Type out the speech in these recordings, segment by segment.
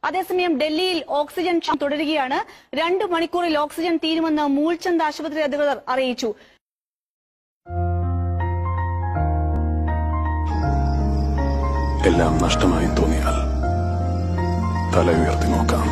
അതേസമയം ഡൽഹിയിൽ ഓക്സിജൻ ക്ഷാമം തുടരുകയാണ് രണ്ടു മണിക്കൂറിൽ ഓക്സിജൻ തീരുമെന്ന് മൂൾചന്ദ് ആശുപത്രി അധികൃതർ അറിയിച്ചു എല്ലാം നഷ്ടമായി തോന്നിയാൽ തല ഉയർത്തി നോക്കാം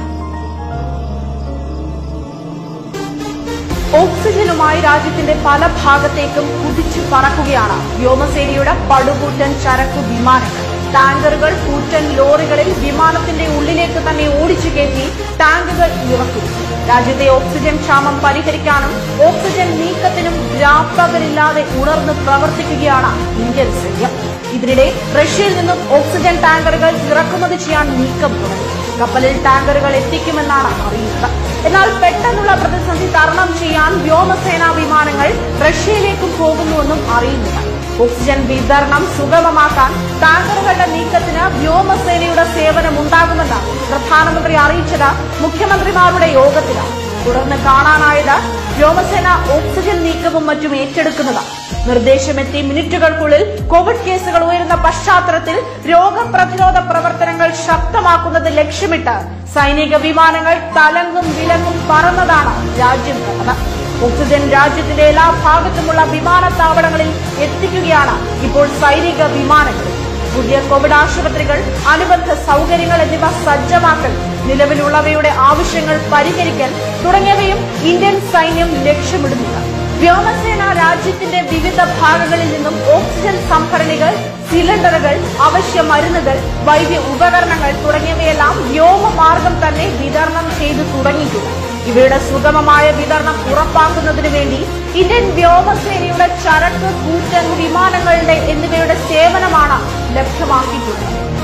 ഓക്സിജനുമായി രാജ്യത്തിന്റെ പല ഭാഗത്തേക്കും കുതിച്ചു പറക്കുകയാണ് വ്യോമസേനയുടെ പടുകൂറ്റൻ ചരക്കു വിമാനങ്ങൾ ടാങ്കറുകൾ കൂറ്റൻ ലോറികളിൽ വിമാനത്തിന്റെ ഉള്ളിലേക്ക് തന്നെ ഓടിച്ചു കയറ്റി ടാങ്കുകൾ ഇറക്കും രാജ്യത്തെ ഓക്സിജൻ ക്ഷാമം പരിഹരിക്കാനും ഓക്സിജൻ നീക്കത്തിനും രാപ്പകലില്ലാതെ ഉണർന്ന് പ്രവർത്തിക്കുകയാണ് ഇന്ത്യൻ സൈന്യം ഇതിനിടെ റഷ്യയിൽ നിന്നും ഓക്സിജൻ ടാങ്കറുകൾ ഇറക്കുമതി ചെയ്യാൻ നീക്കം തുടങ്ങി കപ്പലിൽ ടാങ്കറുകൾ എത്തിക്കുമെന്നാണ് അറിയുന്നത് എന്നാൽ പെട്ടെന്നുള്ള പ്രതിസന്ധി തരണം ചെയ്യാൻ വ്യോമസേനാ വിമാനങ്ങൾ റഷ്യയിലേക്കും പോകുന്നുവെന്നും അറിയുന്നില്ല ഓക്സിജൻ വിതരണം സുഗമമാക്കാൻ ടാങ്കറുകളുടെ നീക്കത്തിന് വ്യോമസേനയുടെ സേവനം ഉണ്ടാകുമെന്ന് പ്രധാനമന്ത്രി അറിയിച്ചത് മുഖ്യമന്ത്രിമാരുടെ യോഗത്തിലാണ് തുടർന്ന് കാണാനായത് വ്യോമസേന ഓക്സിജൻ നീക്കവും മറ്റും ഏറ്റെടുക്കുന്നതാണ് നിർദ്ദേശമെത്തി മിനിറ്റുകൾക്കുള്ളിൽ കോവിഡ് കേസുകൾ ഉയരുന്ന പശ്ചാത്തലത്തിൽ രോഗപ്രതിരോധ പ്രവർത്തനങ്ങൾ ശക്തമാക്കുന്നത് ലക്ഷ്യമിട്ട് സൈനിക വിമാനങ്ങൾ തലങ്ങും വിലങ്ങും പറന്നതാണ് രാജ്യം കണ്ടത് ഓക്സിജൻ രാജ്യത്തിന്റെ എല്ലാ ഭാഗത്തുമുള്ള വിമാനത്താവളങ്ങളിൽ എത്തിക്കുകയാണ് ഇപ്പോൾ സൈനിക വിമാനങ്ങൾ പുതിയ കോവിഡ് ആശുപത്രികൾ അനുബന്ധ സൗകര്യങ്ങൾ എന്നിവ സജ്ജമാക്കൽ നിലവിലുള്ളവയുടെ ആവശ്യങ്ങൾ പരിഹരിക്കൽ തുടങ്ങിയവയും ഇന്ത്യൻ സൈന്യം ലക്ഷ്യമിടുന്നുണ്ട് വ്യോമസേന രാജ്യത്തിന്റെ വിവിധ ഭാഗങ്ങളിൽ നിന്നും ഓക്സിജൻ സംഭരണികൾ സിലിണ്ടറുകൾ അവശ്യ മരുന്നുകൾ വൈദ്യ ഉപകരണങ്ങൾ തുടങ്ങിയവയെല്ലാം വ്യോമമാർഗം തന്നെ വിതരണം ചെയ്തു തുടങ്ങിയിട്ടുണ്ട് ഇവയുടെ സുഗമമായ വിതരണം ഉറപ്പാക്കുന്നതിനു വേണ്ടി ഇന്ത്യൻ വ്യോമസേനയുടെ ചരക്ക് കൂറ്റൻ വിമാനങ്ങളുടെ എന്നിവയുടെ സേവനമാണ് ലഭ്യമാക്കിയിട്ടുള്ളത്